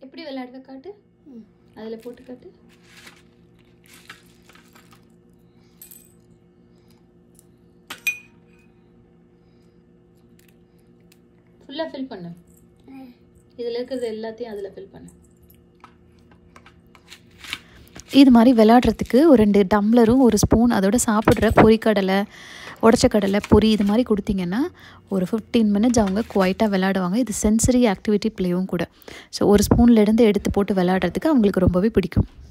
எப்படி விளையாடுற காட்டு ம். அதில் போட்டு காட்டு ஃபுல்லாக ஃபில் பண்ணு இதில் இருக்கிறது எல்லாத்தையும் அதில் ஃபில் பண்ணு இது மாதிரி விளையாடுறதுக்கு ஒரு ரெண்டு டம்ளரும் ஒரு ஸ்பூன் அதோட சாப்பிட்ற பொரிக்கடலை உடச்ச கடலை பொரி இது மாதிரி கொடுத்தீங்கன்னா ஒரு ஃபிஃப்டீன் மினிட்ஸ் அவங்க குவைட்டாக விளையாடுவாங்க இது சென்சரி ஆக்டிவிட்டி ப்ளேவும் கூட ஸோ ஒரு ஸ்பூன்லேருந்து எடுத்து போட்டு விளையாடுறதுக்கு அவங்களுக்கு ரொம்பவே பிடிக்கும்